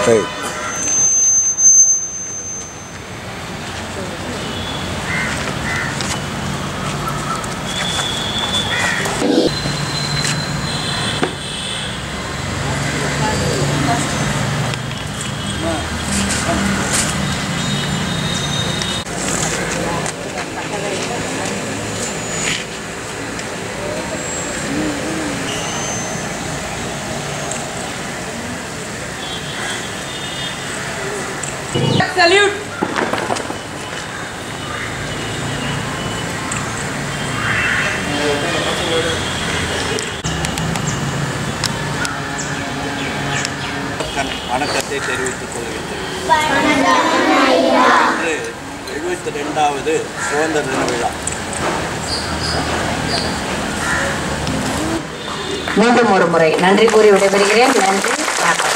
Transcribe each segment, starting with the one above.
சரி Salute! வணக்கத்தை தெரிவித்துக் கொள்கின்றேன் இன்று எழுபத்தி ரெண்டாவது சுதந்திர தின விழா மீண்டும் ஒரு முறை நன்றி கூறி விடைபெறுகிறேன் நன்றி வணக்கம்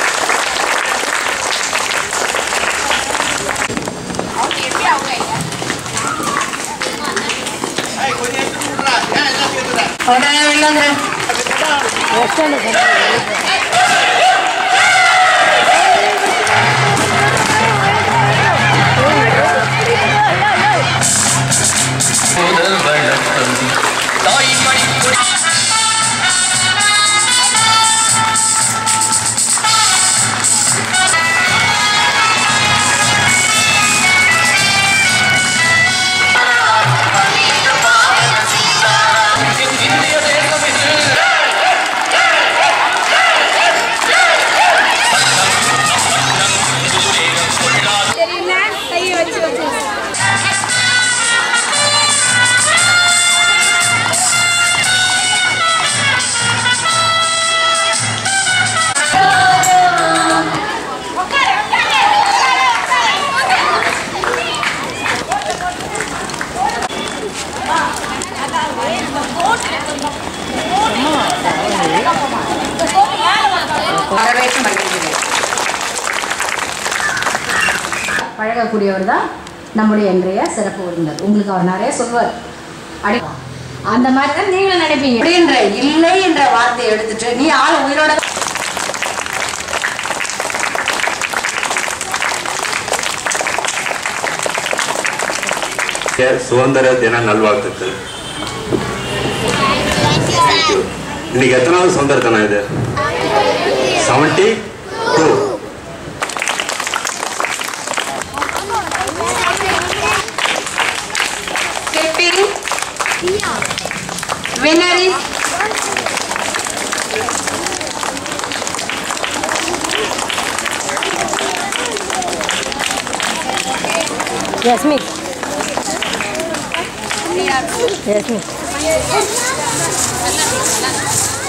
உடனே வெளில வந்துரு. முதல் வணக்கம் தாய் மணிக்குடி இந்திய தேசம் இது தெரியுமா கையை வச்சு வச்சு வரவேற்று மகிழ்கிறேன் பழகக்கூடியவர் தான் நம்முடைய இன்றைய சிறப்பு விருந்தினர் உங்களுக்கு அவர் நிறைய சொல்வார் அடி அந்த மாதிரி தான் நீங்களும் நினைப்பீங்க அப்படின்ற இல்லை என்ற வார்த்தையை எடுத்துட்டு நீ ஆள் உயிரோட சுதந்திர தின நல்வாழ்த்துக்கள் இன்னைக்கு எத்தனாவது சுதந்திர தினம் இது seventy two Keeping winner is Yasmin. Yasmin.